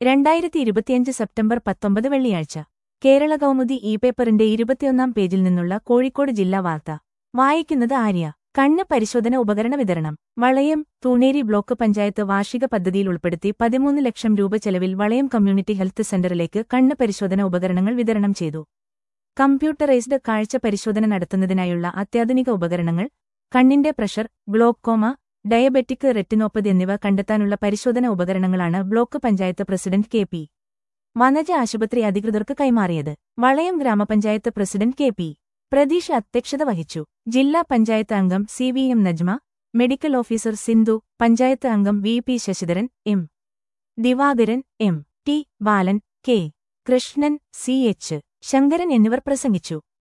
രണ്ടായിരത്തി ഇരുപത്തിയഞ്ച് സെപ്റ്റംബർ പത്തൊമ്പത് വെള്ളിയാഴ്ച കേരള കൗമുദി ഇ പേപ്പറിന്റെ ഇരുപത്തിയൊന്നാം പേജിൽ നിന്നുള്ള കോഴിക്കോട് ജില്ലാ വാർത്ത വായിക്കുന്നത് ആര്യ കണ്ണ് പരിശോധന ഉപകരണ വിതരണം വളയം തൂണേരി ബ്ലോക്ക് പഞ്ചായത്ത് വാർഷിക പദ്ധതിയിൽ ഉൾപ്പെടുത്തി പതിമൂന്ന് ലക്ഷം രൂപ ചെലവിൽ വളയം കമ്മ്യൂണിറ്റി ഹെൽത്ത് സെന്ററിലേക്ക് കണ്ണ് പരിശോധന ഉപകരണങ്ങൾ വിതരണം ചെയ്തു കമ്പ്യൂട്ടറൈസ്ഡ് കാഴ്ച പരിശോധന നടത്തുന്നതിനായുള്ള അത്യാധുനിക ഉപകരണങ്ങൾ കണ്ണിന്റെ പ്രഷർ ഗ്ലോക്കോമ ഡയബറ്റിക് റെറ്റിനോപ്പതി എന്നിവ കണ്ടെത്താനുള്ള പരിശോധന ഉപകരണങ്ങളാണ് block panchayat president K P Vanaja ആശുപത്രി അധികൃതർക്ക് കൈമാറിയത് വളയം ഗ്രാമപഞ്ചായത്ത് പ്രസിഡന്റ് കെ പി പ്രതീഷ് അധ്യക്ഷത വഹിച്ചു ജില്ലാ പഞ്ചായത്ത് അംഗം C V M Najma medical officer Sindhu panchayat അംഗം V P Sasidharan M Divakaran M T Balan K Krishnan C H Sankaran എന്നിവർ പ്രസംഗിച്ചു